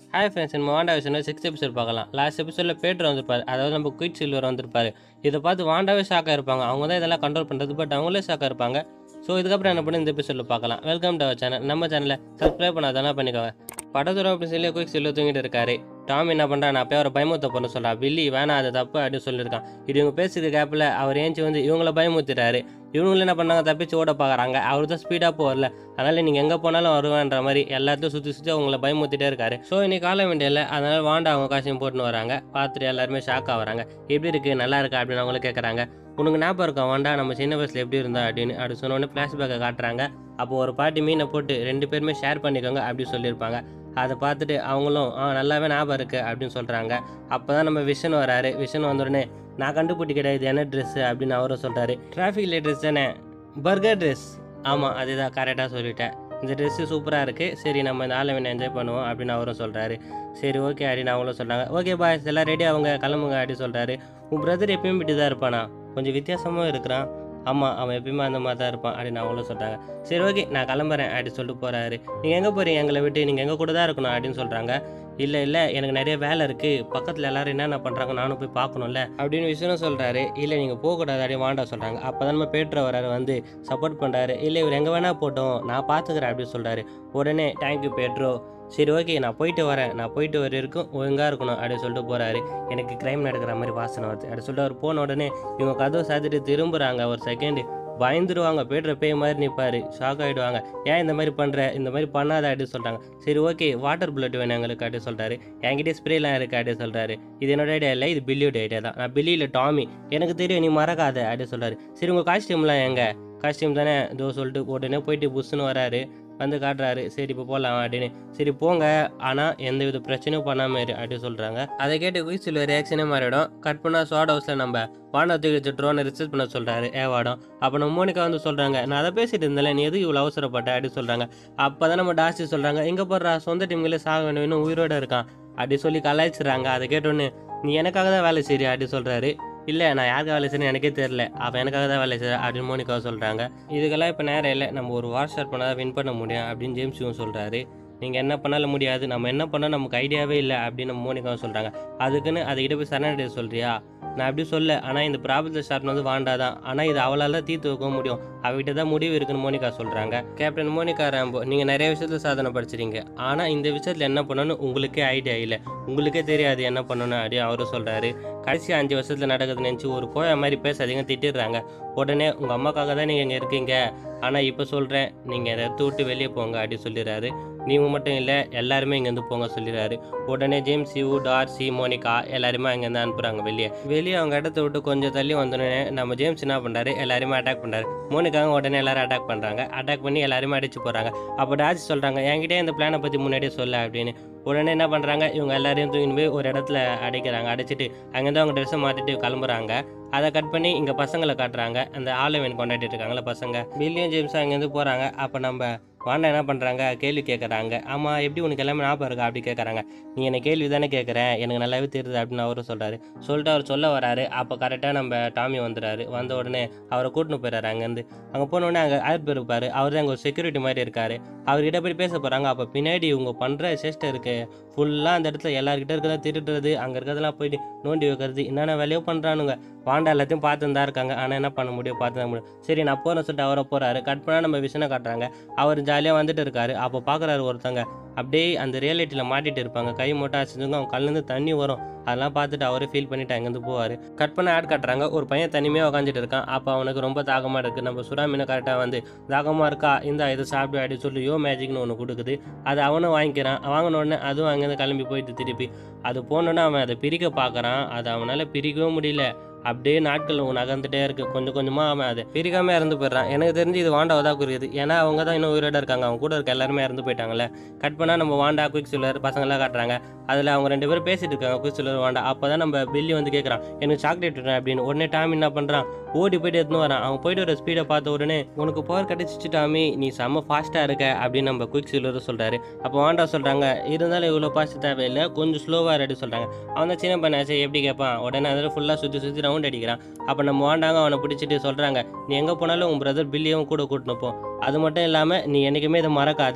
hi friends நம்ம Wanda விஷயம் six episode பார்க்கலாம் லாஸ்ட் எபிசோடில் பேட்ரு வந்திருப்பாரு அதாவது நம்ம குயிட் சில்வர் வந்திருப்பாரு இதை பார்த்து வாண்டாவே ஷாக்காக இருப்பாங்க அவங்க தான் இதெல்லாம் கண்ட்ரோல் பண்ணுறது பட் அவங்களே ஷாக்காக இருப்பாங்க ஸோ இதுக்கப்புறம் என்ன பண்ணி இந்த எபிசோடில் பார்க்கலாம் வெல்கம் டு அவர் சேனல் நம்ம சேனலை சப்ஸ்கிரைப் பண்ணாதானே பண்ணிக்கோங்க படத்துறை அப்படி சொல்லி குயிக் சில்வர் தூங்கிட்டு இருக்காரு டாம் என்ன பண்ணுறான் நான் அப்பயே அவரை பயமுத்த பண்ண சொல்றா பில்லி வேணாம் அது தப்பு அப்படின்னு சொல்லியிருக்கான் இது இவங்க பேசுகிற கேப்பில் அவர் ஏஞ்சி வந்து இவங்கள பயமுத்துறாரு இவங்களும் என்ன பண்ணாங்க தப்பிச்சு ஓட பார்க்குறாங்க அவர் தான் ஸ்பீடாக போகல அதனால் நீங்கள் எங்கே போனாலும் வருவேன்ற மாதிரி எல்லாத்தையும் சுற்றி சுற்றி அவங்கள பயமுத்திட்டே இருக்காரு ஸோ இன்னைக்கு கால வேண்டியல அதனால் வாண்டா அவங்க காசையும் போட்டுன்னு வராங்க பார்த்துட்டு எல்லாருமே ஷாக் ஆகுறாங்க எப்படி இருக்குது நல்லா இருக்கா அப்படின்னு அவங்களும் கேட்குறாங்க உனக்கு ஞாபகம் இருக்கா வாண்டா நம்ம சின்ன வயசில் எப்படி இருந்தா அப்படின்னு அப்படி சொன்னோடனே ஃப்ளாஷ்பேக்கை காட்டுறாங்க அப்போ ஒரு பாட்டி மீனை போட்டு ரெண்டு பேருமே ஷேர் பண்ணிக்கோங்க அப்படி சொல்லியிருப்பாங்க அதை பார்த்துட்டு அவங்களும் ஆ நல்லாவே ஞாபகம் இருக்குது அப்படின்னு சொல்கிறாங்க அப்போ தான் நம்ம விஷன் வராரு விஷன் வந்த உடனே நான் கண்டுபிடி கிடையாது என்ன ட்ரெஸ்ஸு அப்படின்னு அவரும் சொல்கிறாரு டிராஃபிக் லைட் ட்ரெஸ் தானே பர்கர் ட்ரெஸ் ஆமாம் அதுதான் கரெக்டாக சொல்லிட்டேன் இந்த ட்ரெஸ்ஸு சூப்பராக இருக்குது சரி நம்ம இந்த ஆலவனை என்ஜாய் பண்ணுவோம் அப்படின்னு அவரும் சொல்கிறாரு சரி ஓகே அப்படின்னு அவங்களும் சொல்கிறாங்க ஓகே பாய்ஸ் எல்லாம் ரெடி அவங்க கிளம்புங்க அப்படின்னு சொல்கிறாரு உன் பிரதர் எப்பயும் இப்படி தான் இருப்பானா கொஞ்சம் வித்தியாசமாக இருக்கிறான் ஆமாம் அவன் எப்பயுமே அந்த மாதிரி தான் இருப்பான் அப்படின்னு அவங்களும் சொல்கிறாங்க சரி ஓகே நான் கிளம்புறேன் அப்படின்னு சொல்லிட்டு போகிறாரு நீங்கள் எங்கே போகிறீங்க எங்களை விட்டு நீங்கள் எங்கள் கூட தான் இருக்கணும் அப்படின்னு சொல்கிறாங்க இல்லை இல்லை எனக்கு நிறைய வேலை இருக்குது பக்கத்தில் எல்லாரும் என்னென்ன பண்ணுறாங்க நானும் போய் பார்க்கணும்ல அப்படின்னு விஷயம் சொல்கிறாரு இல்லை நீங்கள் போகக்கூடாது அப்படின்னு வாண்டா சொல்கிறாங்க அப்போ தான் நம்ம பேட்ரு வராரு வந்து சப்போர்ட் பண்ணுறாரு இல்லை இவர் எங்கே வேணால் போட்டோம் நான் பார்த்துக்கிறேன் அப்படின்னு சொல்கிறாரு உடனே தேங்க்யூ பேட்ரோ சரி ஓகே நான் போயிட்டு வரேன் நான் போயிட்டு வர இருக்கும் ஒழுங்காக இருக்கணும் அப்படின்னு சொல்லிட்டு போகிறாரு எனக்கு க்ரைம் நடக்கிற மாதிரி வாசனை வருது அப்படின்னு சொல்லிட்டு அவர் போன உடனே இவங்க கதவை சாத்திட்டு திரும்புகிறாங்க ஒரு செகண்டு பயந்துருவாங்க பேடுற பேய் மாதிரி நிற்பாரு ஷாக் ஆகிடுவாங்க ஏன் இந்த மாதிரி பண்ணுற இந்த மாதிரி பண்ணாத அப்படின்னு சொல்கிறாங்க சரி ஓகே வாட்டர் புல்லட் வேணும் எங்களுக்கு அப்படின்னு சொல்கிறாரு என்கிட்ட ஸ்ப்ரேலாம் இருக்கு அப்படின்னு சொல்கிறாரு இது என்னோட ஐடியா இல்லை இது பில்லியோட ஐடியா தான் நான் பில்லி இல்லை டாமி எனக்கு தெரியும் நீ மறக்காத அப்படின்னு சொல்கிறாரு சரி உங்கள் காஸ்டியூம்லாம் எங்கே காஸ்டியூம் தானே இதோ சொல்லிட்டு உடனே போயிட்டு புஷ்ஷுன்னு வராரு வந்து காட்டுறாரு சரி இப்போ போகலாம் அப்படின்னு சரி போங்க ஆனால் எந்த வித பிரச்சனையும் பண்ணாமல் இரு அப்படின்னு சொல்கிறாங்க அதை கேட்டு குயிசில் ரியாக்ஷனே மாறிடும் கட் பண்ணால் ஸ்வாட் ஹவுஸில் நம்ம வாண்டா தூக்கி ட்ரோனை ரிசர்ச் பண்ண சொல்கிறாரு ஏவாடம் அப்போ நம்ம மோனிகா வந்து சொல்கிறாங்க நான் அதை பேசிட்டு இருந்தேன் நீ எதுக்கு இவ்வளோ அவசரப்பட்ட அப்படின்னு சொல்கிறாங்க அப்போ தான் நம்ம டாஸ்டி சொல்கிறாங்க எங்கே போடுறா சொந்த டீம்களே சாக வேணும் இன்னும் உயிரோட இருக்கான் அப்படி சொல்லி கலாய்ச்சிடுறாங்க அதை கேட்டோன்னே நீ எனக்காக தான் வேலை செய்றியா அப்படி சொல்கிறாரு இல்லை நான் யாருக்கு வேலை செய்யணும் எனக்கே தெரில அவன் எனக்காக தான் வேலை செய்ய அப்படின்னு மோனிகாவை சொல்கிறாங்க இதுக்கெல்லாம் இப்போ நேரம் இல்லை நம்ம ஒரு வார் ஷாட் பண்ணால் வின் பண்ண முடியும் அப்படின்னு ஜேம்ஸும் சொல்கிறாரு நீங்கள் என்ன பண்ணாலும் முடியாது நம்ம என்ன பண்ணால் நமக்கு ஐடியாவே இல்லை அப்படின்னு நம்ம மோனிகாவும் சொல்கிறாங்க அதுக்குன்னு அதுக்கிட்ட போய் சரணடைய சொல்கிறியா நான் அப்படி சொல்ல ஆனால் இந்த ப்ராப்ளத்தை ஸ்டார்ட் வந்து வாண்டாதான் ஆனால் இது அவளால் தான் தீர்த்து வைக்க முடியும் அவகிட்ட தான் முடிவு இருக்குன்னு மோனிகா சொல்கிறாங்க கேப்டன் மோனிகா ராம்போ நீங்கள் நிறைய விஷயத்தில் சாதனை படிச்சிருங்க ஆனால் இந்த விஷயத்தில் என்ன பண்ணணும்னு உங்களுக்கே ஐடியா இல்லை உங்களுக்கே தெரியாது என்ன பண்ணணும் அப்படின்னு அவரும் சொல்கிறாரு கடைசி அஞ்சு வருஷத்தில் நடக்குதுன்னு நினச்சி ஒரு கோயா மாதிரி பேசாதீங்க திட்டிடுறாங்க உடனே உங்கள் அம்மாக்காக தான் நீங்கள் இங்கே இருக்கீங்க ஆனால் இப்போ சொல்கிறேன் நீங்கள் இதை எடுத்து விட்டு வெளியே போங்க அப்படின்னு சொல்லிடுறாரு நீங்கள் மட்டும் இல்லை எல்லாருமே இங்கேருந்து போங்க சொல்லிடுறாரு உடனே ஜேம்ஸ் யூ டார்சி மோனிகா எல்லாருமே அங்கேருந்து அனுப்புகிறாங்க வெளியே வெளியே அவங்க இடத்த விட்டு கொஞ்சம் தள்ளி வந்தோடனே நம்ம ஜேம்ஸ் என்ன பண்ணுறாரு எல்லாருமே அட்டாக் பண்ணுறாரு மோனிகாவும் உடனே எல்லாரும் அட்டாக் பண்ணுறாங்க அட்டாக் பண்ணி எல்லாருமே அடிச்சு போகிறாங்க அப்போ டார்சி சொல்கிறாங்க என்கிட்டே இந்த பிளானை பற்றி முன்னாடியே சொல்ல அப்படின்னு உடனே என்ன பண்ணுறாங்க இவங்க எல்லாரையும் தூக்கின்னு போய் ஒரு இடத்துல அடைக்கிறாங்க அடைச்சிட்டு அங்கேருந்து அவங்க ட்ரெஸ்ஸை மாற்றிட்டு கிளம்புறாங்க அதை கட் பண்ணி இங்கே பசங்களை காட்டுறாங்க அந்த ஆலவன் கொண்டாடிட்டு இருக்காங்களே பசங்க பில்லியன் ஜேம்ஸ் அங்கேருந்து போகிறாங்க அப்போ நம்ம வாண்டா என்ன பண்ணுறாங்க கேள்வி கேட்குறாங்க ஆமாம் எப்படி உனக்கு எல்லாமே ஞாபகம் இருக்கா அப்படி கேட்குறாங்க நீ என்ன கேள்வி தானே கேட்குற எனக்கு நல்லாவே தெரியுது அப்படின்னு அவரும் சொல்கிறாரு சொல்லிட்டு அவர் சொல்ல வராரு அப்போ கரெக்டாக நம்ம டாமி வந்துடுறாரு வந்த உடனே அவரை கூட்டின்னு போயிடுறாரு அங்கேருந்து அங்கே போனோடனே அங்கே ஆயிரம் பேர் இருப்பார் அவர் தான் அங்கே ஒரு செக்யூரிட்டி மாதிரி இருக்கார் அவர்கிட்ட போய் பேச போகிறாங்க அப்போ பின்னாடி இவங்க பண்ணுற சேஷ்டை இருக்குது ஃபுல்லாக அந்த இடத்துல எல்லாருக்கிட்ட இருக்கிறதா திருடுறது அங்கே இருக்கிறதெல்லாம் போயிட்டு நோண்டி வைக்கிறது என்னென்ன வேலையோ பண்ணுறானுங்க வாண்டா எல்லாத்தையும் பார்த்து தான் இருக்காங்க ஆனால் என்ன பண்ண முடியும் பார்த்து தான் முடியும் சரி நான் போகிறேன் சொல்லிட்டு அவரை போகிறாரு கட் பண்ணால் நம்ம விஷனை காட்டுறாங்க அவர் ஜாலியாக வந்துட்டு இருக்காரு அப்போ பார்க்குறாரு ஒருத்தங்க அப்படியே அந்த ரியாலிட்டியில் மாட்டிட்டு இருப்பாங்க கை மட்டும் அடிச்சதுங்க அவங்க கல்லேருந்து தண்ணி வரும் அதெல்லாம் பார்த்துட்டு அவரே ஃபீல் பண்ணிட்டு அங்கேருந்து போவார் கட் பண்ண ஆட் காட்டுறாங்க ஒரு பையன் தனிமையாக உட்காந்துட்டு இருக்கான் அப்போ அவனுக்கு ரொம்ப தாகமாக இருக்குது நம்ம சுறாமீனை கரெக்டாக வந்து தாகமாக இருக்கா இந்த இதை சாப்பிடு அப்படின்னு சொல்லி யோ மேஜிக்னு ஒன்று கொடுக்குது அதை அவனும் வாங்கிக்கிறான் வாங்கின உடனே அதுவும் அங்கேருந்து கிளம்பி போயிட்டு திருப்பி அது போனோன்னே அவன் அதை பிரிக்க பார்க்குறான் அதை அவனால் பிரிக்கவும் முடியல அப்படியே நாட்கள் நகர்ந்துட்டே இருக்கு கொஞ்சம் கொஞ்சமாக அவன் அதை பிரிக்காம இறந்து போயிடுறான் எனக்கு தெரிஞ்சு இது வாண்டாவை தான் குறியுது ஏன்னா அவங்க தான் இன்னும் உயிரோட இருக்காங்க அவங்க கூட இருக்க எல்லாருமே இறந்து போயிட்டாங்கல்ல கட் பண்ணால் நம்ம வாண்டா குயிக் சில்லர் பசங்களாம் காட்டுறாங்க அதில் அவங்க ரெண்டு பேரும் பேசிட்டு இருக்காங்க குயிக் சில்லர் வாண்டா அப்போ தான் நம்ம பில்லி வந்து கேட்குறான் எனக்கு சாக்லேட் விடுறேன் அப்படின்னு உடனே டாமி என்ன பண்ணுறான் ஓடி போயிட்டு எடுத்துன்னு வரான் அவன் போயிட்டு வர ஸ்பீடை பார்த்த உடனே உனக்கு பவர் கிடச்சிச்சு டாமி நீ செம்ம ஃபாஸ்ட்டாக இருக்க அப்படின்னு நம்ம குயிக் சில்லர் சொல்கிறாரு அப்போ வாண்டா சொல்கிறாங்க இருந்தாலும் இவ்வளோ ஃபாஸ்ட் தேவையில்லை கொஞ்சம் ஸ்லோவாக ரெடி சொல்கிறாங்க அவன் தான் சின்ன பண்ணாச்சு எப்படி கேட்பான் உடனே அதில் ஃபுல்லாக சுற்றி சுற்றி ரவுண்ட் அடிக்கிறான் அப்போ நம்ம வாண்டாங்க அவனை பிடிச்சிட்டு சொல்கிறாங்க நீ எங்கே போனாலும் உன் பிரதர் பில்லியும் கூட கூட்டின்னு போ அது மட்டும் இல்லாமல் நீ என்றைக்குமே இதை மறக்காத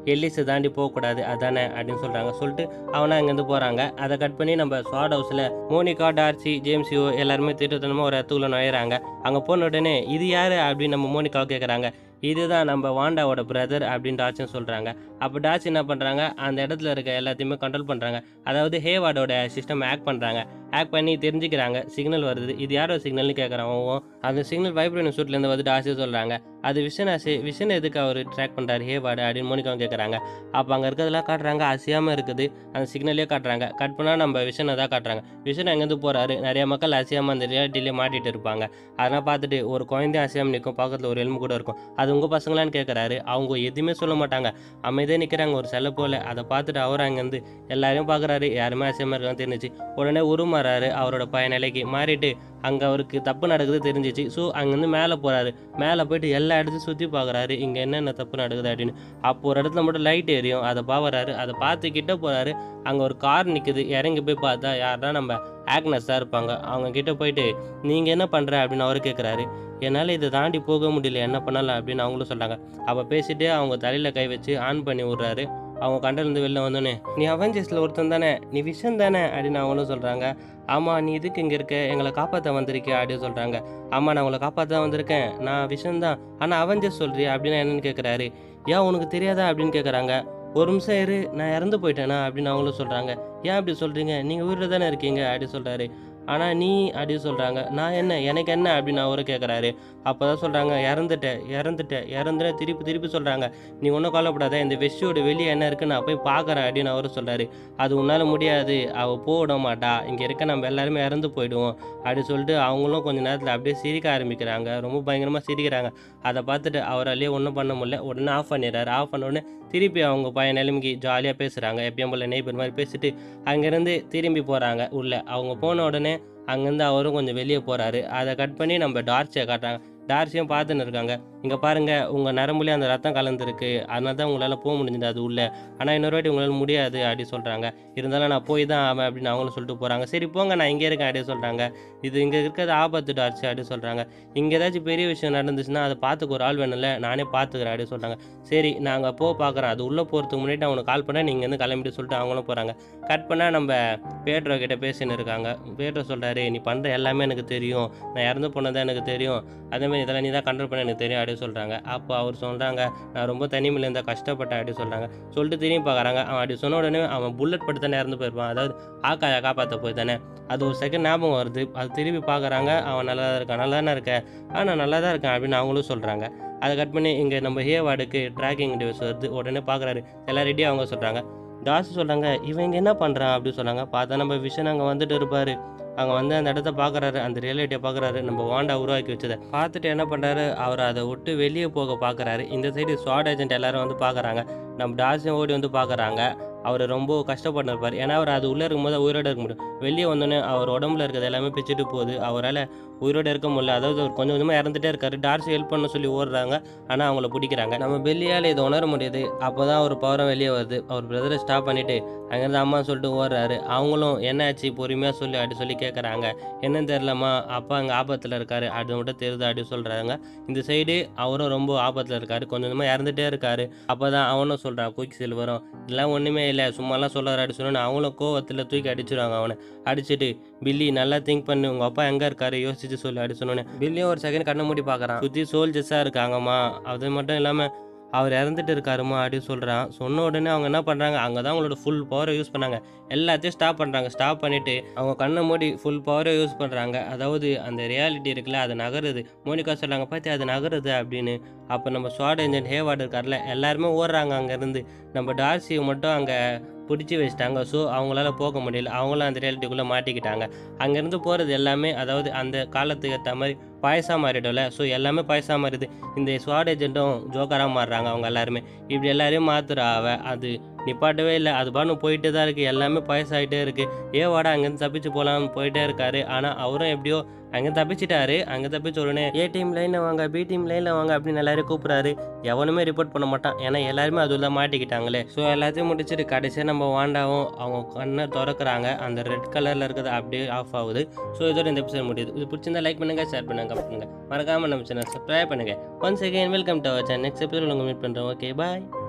எல்லிஸை தாண்டி போகக்கூடாது அதானே அப்படின்னு சொல்கிறாங்க சொல்லிட்டு அவனா அங்கேருந்து போகிறாங்க அதை கட் பண்ணி நம்ம ஸ்வாட் ஹவுஸில் மோனிகா டார்சி ஜேம்ஸியோ எல்லாருமே திட்டத்தனமாக ஒரு இடத்துக்குள்ள நுழையிறாங்க அங்கே போன உடனே இது யார் அப்படின்னு நம்ம மோனிகாவை கேட்குறாங்க இதுதான் நம்ம வாண்டாவோட பிரதர் அப்படின்னு டார்ச்சும் சொல்கிறாங்க அப்போ டார்ச் என்ன பண்ணுறாங்க அந்த இடத்துல இருக்க எல்லாத்தையுமே கண்ட்ரோல் பண்ணுறாங்க அதாவது ஹேவார்டோட சிஸ்டம் ஹேக் பண்ணுறாங்க ஹேக் பண்ணி தெரிஞ்சுக்கிறாங்க சிக்னல் வருது இது யாரோட சிக்னல்னு கேட்குறவங்க அந்த சிக்னல் வைப்ரேஷன் சூட்லேருந்து வந்து டார்ச்சி சொல்கிறாங்க அது விஷனாசி விஷன் எதுக்கு அவர் ட்ராக் பண்ணுறாரு ஹேவார்டு அப்படின்னு மோனிகாவும் கேட்குறாங்க அப்போ அங்கே இருக்கிறதெல்லாம் காட்டுறாங்க அசையாமல் இருக்குது அந்த சிக்னலே காட்டுறாங்க கட் பண்ணால் நம்ம விஷனை தான் காட்டுறாங்க விஷன் எங்கேருந்து போகிறாரு நிறைய மக்கள் அசையாமல் அந்த ரியாலிட்டிலே மாட்டிட்டு இருப்பாங்க அதெல்லாம் பார்த்துட்டு ஒரு குழந்தையும் அசையாமல் நிற்கும் பக்கத்தில் ஒரு எலும்பு கூட இருக்கும் அது உங்கள் பசங்களான்னு கேட்குறாரு அவங்க எதுவுமே சொல்ல மாட்டாங்க அமைதியாக நிற்கிறாங்க ஒரு செல்ல போல் அதை பார்த்துட்டு அவர் அங்கேருந்து எல்லாரையும் பார்க்குறாரு யாருமே அசையாமல் இருக்கான்னு தெரிஞ்சிச்சு உடனே உருமாறாரு அவரோட பயநிலைக்கு மாறிட்டு அங்கே அவருக்கு தப்பு நடக்குது தெரிஞ்சிச்சு ஸோ அங்கேருந்து மேலே போகிறாரு மேலே போயிட்டு எல்லா இடத்தையும் சுற்றி பார்க்குறாரு இங்கே என்னென்ன தப்பு நடக்குது அப்படின்னு அப்போ ஒரு இடத்துல மட்டும் லைட் எரியும் அதை பார்க்குறாரு அதை பார்த்து கிட்ட போகிறாரு அங்கே ஒரு கார் நிற்குது இறங்கி போய் பார்த்தா யாருன்னா நம்ம ஆக்னஸாக இருப்பாங்க அவங்க கிட்ட போயிட்டு நீங்கள் என்ன பண்ணுற அப்படின்னு அவர் கேட்குறாரு என்னால் இதை தாண்டி போக முடியல என்ன பண்ணலாம் அப்படின்னு அவங்களும் சொல்கிறாங்க அப்போ பேசிட்டு அவங்க தலையில் கை வச்சு ஆன் பண்ணி விட்றாரு அவங்க கண்டலேருந்து வெளில வந்தோடனே நீ அவெஞ்சர்ஸில் ஒருத்தன் தானே நீ விஷன் தானே அப்படின்னு அவங்களும் சொல்கிறாங்க ஆமாம் நீ இதுக்கு இங்கே இருக்க எங்களை காப்பாற்ற வந்திருக்கியா அப்படின்னு சொல்கிறாங்க ஆமாம் நான் உங்களை காப்பாற்ற வந்திருக்கேன் நான் விஷன் தான் ஆனால் அவெஞ்சர்ஸ் சொல்கிறியா அப்படின்னு என்னன்னு கேட்குறாரு ஏன் உனக்கு தெரியாதா அப்படின்னு கேட்குறாங்க ஒரு நிமிஷம் இரு நான் இறந்து போயிட்டேனா அப்படின்னு அவங்களும் சொல்கிறாங்க ஏன் அப்படி சொல்கிறீங்க நீங்கள் உயிரில் தானே இருக்கீங்க அப்படின்னு சொல்கிறாரு ஆனால் நீ அப்படின்னு சொல்கிறாங்க நான் என்ன எனக்கு என்ன அப்படின்னு அவரு கேட்குறாரு அப்போ தான் சொல்கிறாங்க இறந்துட்டேன் இறந்துட்டேன் இறந்துட்டேன் திருப்பி திருப்பி சொல்கிறாங்க நீ ஒன்றும் கவலைப்படாத இந்த வெஷ்ஷோட வெளியே என்ன இருக்குன்னு நான் போய் பார்க்குறேன் அப்படின்னு அவரு சொல்கிறாரு அது உன்னால் முடியாது அவள் போட மாட்டா இங்கே இருக்க நம்ம எல்லாருமே இறந்து போயிடுவோம் அப்படி சொல்லிட்டு அவங்களும் கொஞ்ச நேரத்தில் அப்படியே சிரிக்க ஆரம்பிக்கிறாங்க ரொம்ப பயங்கரமாக சிரிக்கிறாங்க அதை பார்த்துட்டு அவராலேயே ஒன்றும் பண்ண முடியல உடனே ஆஃப் பண்ணிடுறாரு ஆஃப் பண்ண உடனே திருப்பி அவங்க பையன் நிலைமைக்கு ஜாலியாக பேசுகிறாங்க எப்பயும் போல் நெய்பர் மாதிரி பேசிட்டு அங்கேருந்து திரும்பி போகிறாங்க உள்ளே அவங்க போன உடனே அங்கேருந்து அவரும் கொஞ்சம் வெளியே போகிறாரு அதை கட் பண்ணி நம்ம டார்ச்சை காட்டுறாங்க டார்ச்சியும் பார்த்துன்னு இருக்காங்க இங்கே பாருங்கள் உங்கள் நரம்புலேயே அந்த ரத்தம் கலந்துருக்கு அதனால தான் உங்களால் போக முடிஞ்சது அது உள்ள ஆனால் இன்னொரு வாட்டி உங்களால் முடியாது அப்படி சொல்கிறாங்க இருந்தாலும் நான் போய் தான் ஆவேன் அப்படின்னு அவங்களும் சொல்லிட்டு போகிறாங்க சரி போங்க நான் இங்கே இருக்கேன் அப்படி சொல்கிறாங்க இது இங்கே இருக்கிறது ஆபத்து டார்ச்சி அப்படி சொல்கிறாங்க இங்கே ஏதாச்சும் பெரிய விஷயம் நடந்துச்சுன்னா அதை பார்த்துக்க ஒரு ஆள் வேணும்ல நானே பார்த்துக்கிறேன் அப்படி சொல்கிறாங்க சரி நாங்கள் போக பார்க்குறோம் அது உள்ளே போகிறதுக்கு முன்னாடி நான் உனக்கு கால் பண்ணேன் நீங்கள் வந்து கிளம்பிட்டு சொல்லிட்டு அவங்களும் போகிறாங்க கட் பண்ணால் நம்ம பேட்ரோ கிட்ட பேசின்னு இருக்காங்க பேட்ரோ சொல்கிறாரு நீ பண்ணுற எல்லாமே எனக்கு தெரியும் நான் இறந்து போனது எனக்கு தெரியும் அதேமாதிரி இதெல்லாம் நீ தான் கண்ட்ரோல் பண்ண எனக்கு தெரியும் அப்படின்னு சொல்கிறாங்க அப்போ அவர் சொல்கிறாங்க நான் ரொம்ப தனிமையில் இருந்தால் கஷ்டப்பட்டேன் அப்படின்னு சொல்கிறாங்க சொல்லிட்டு திரும்பி பார்க்குறாங்க அவன் அப்படி சொன்ன உடனே அவன் புல்லட் பட்டு தானே இறந்து போயிருப்பான் அதாவது ஆக்காயா காப்பாற்ற போய் தானே அது ஒரு செகண்ட் ஞாபகம் வருது அது திரும்பி பார்க்குறாங்க அவன் நல்லா தான் இருக்கான் நல்லா தானே இருக்கேன் ஆ நான் நல்லா தான் இருக்கேன் அப்படின்னு அவங்களும் சொல்கிறாங்க அதை கட் பண்ணி இங்கே நம்ம ஹேவார்டுக்கு ட்ராக்கிங் டிவைஸ் வருது உடனே பார்க்குறாரு எல்லாம் ரெடியாக அவங்க சொல்கிறாங்க தாசு சொல்கிறாங்க இவன் இங்கே என்ன பண்ணுறான் அப்படின்னு சொன்னாங்க பார்த்தா நம்ம விஷன் அங்கே வந்துட்டு இருப்பார் அங்கே வந்து அந்த இடத்த பார்க்குறாரு அந்த ரியாலிட்டியை பார்க்குறாரு நம்ம வாண்டா உருவாக்கி வச்சதை பார்த்துட்டு என்ன பண்ணுறாரு அவர் அதை விட்டு வெளியே போக பார்க்குறாரு இந்த சைடு ஸ்வாட் ஏஜென்ட் எல்லாரும் வந்து பார்க்குறாங்க நம்ம டாஸையும் ஓடி வந்து பார்க்குறாங்க அவர் ரொம்ப கஷ்டப்பட்டு இருப்பார் ஏன்னா அவர் அது உள்ளே இருக்கும்போது உயிரோட இருக்க முடியும் வெளியே வந்தோடனே அவர் உடம்புல இருக்கிறது எல்லாமே பிச்சுட்டு போகுது அவரால் உயிரோட இருக்க முடியல அதாவது அவர் கொஞ்சம் கொஞ்சமாக இறந்துட்டே இருக்காரு டார்ஸ் ஹெல்ப் பண்ண சொல்லி ஓடுறாங்க ஆனால் அவங்கள பிடிக்கிறாங்க நம்ம பெல்லியால் இதை உணர முடியுது அப்போ தான் அவர் பவரம் வெளியே வருது அவர் பிரதரை ஸ்டாப் பண்ணிவிட்டு அங்கேருந்து அம்மா சொல்லிட்டு ஓடுறாரு அவங்களும் என்னாச்சு பொறுமையாக சொல்லி அப்படி சொல்லி கேட்குறாங்க என்னன்னு தெரிலம்மா அப்பா அங்கே ஆபத்தில் இருக்காரு அது மட்டும் தெரியுது அப்படி சொல்கிறாங்க இந்த சைடு அவரும் ரொம்ப ஆபத்தில் இருக்காரு கொஞ்சம் கொஞ்சமாக இறந்துட்டே இருக்காரு அப்போ தான் அவனும் சொல்கிறான் குயிக் சில்வரும் இதெல்லாம் ஒன்றுமே இல்லை சும்மாலாம் சொல்கிறாரு அப்படி சொன்னோன்னு அவங்களும் கோவத்தில் தூக்கி அடிச்சிடுவாங்க அவனை அடிச்சுட்டு பில்லி நல்லா திங்க் பண்ணு உங்கள் அப்பா எங்கே இருக்காரு யோசிச்சு சொல்லி அப்படி சொன்னோன்னே பில்லியும் ஒரு செகண்ட் கண்ணை மூடி பார்க்குறான் சுற்றி சோல்ஜர்ஸாக இருக்காங்கம்மா அது மட்டும் இல்லாமல் அவர் இறந்துட்டு இருக்காருமா அப்படின்னு சொல்கிறான் சொன்ன உடனே அவங்க என்ன பண்ணுறாங்க அங்கே தான் அவங்களோட ஃபுல் பவரை யூஸ் பண்ணாங்க எல்லாத்தையும் ஸ்டாப் பண்ணுறாங்க ஸ்டாப் பண்ணிவிட்டு அவங்க கண்ணை மூடி ஃபுல் பவரை யூஸ் பண்ணுறாங்க அதாவது அந்த ரியாலிட்டி இருக்குல்ல அது நகருது மோனிகா சொல்கிறாங்க பார்த்து அது நகருது அப்படின்னு அப்போ நம்ம ஸ்வாட் ஏஜென்ட் ஹேவார்டு இருக்கார்ல எல்லாருமே ஓடுறாங்க அங்கேருந்து நம்ம டார்சியை மட்டும் அங்கே பிடிச்சி வச்சிட்டாங்க ஸோ அவங்களால போக முடியல அவங்களும் அந்த ரியாலிட்டிக்குள்ளே மாட்டிக்கிட்டாங்க அங்கேருந்து போகிறது எல்லாமே அதாவது அந்த காலத்துக்கு ஏற்ற மாதிரி பாயசா மாறிடும்ல ஸோ எல்லாமே பாயசா மாறிடுது இந்த ஸ்வாட் ஏஜென்ட்டும் ஜோக்கராக மாறுறாங்க அவங்க எல்லாருமே இப்படி எல்லாரையும் மாத்துறா அவ அது நிப்பாட்டவே இல்லை அது பாட்டு போயிட்டே தான் இருக்குது எல்லாமே பாயசாகிட்டே இருக்குது ஏ வாடா அங்கேருந்து தப்பிச்சு போகலான்னு போயிட்டே இருக்காரு ஆனால் அவரும் எப்படியோ அங்கே தப்பிச்சிட்டாரு அங்கே தப்பிச்ச உடனே ஏ டீம் லைனில் வாங்க பி டீம் லைனில் வாங்க அப்படின்னு எல்லாரையும் கூப்பிட்றாரு எவனுமே ரிப்போர்ட் பண்ண மாட்டான் ஏன்னா எல்லாருமே அதுல மாட்டிக்கிட்டாங்களே ஸோ எல்லாத்தையும் முடிச்சுட்டு கடைசியாக நம்ம வாண்டாவும் அவங்க கண்ணை திறக்கிறாங்க அந்த ரெட் கலரில் இருக்கிறது அப்படியே ஆஃப் ஆகுது ஸோ இதோட இந்த எபிசோட் முடியுது இது பிடிச்சிருந்தா லைக் பண்ணுங்க ஷேர் பண்ணுங்க கமெண்ட் பண்ணுங்க மறக்காம நம்ம சேனல் சப்ஸ்கிரைப் பண்ணுங்க once again welcome to our channel next episode உங்க மீட் பண்ணுறோம் ஓகே பாய்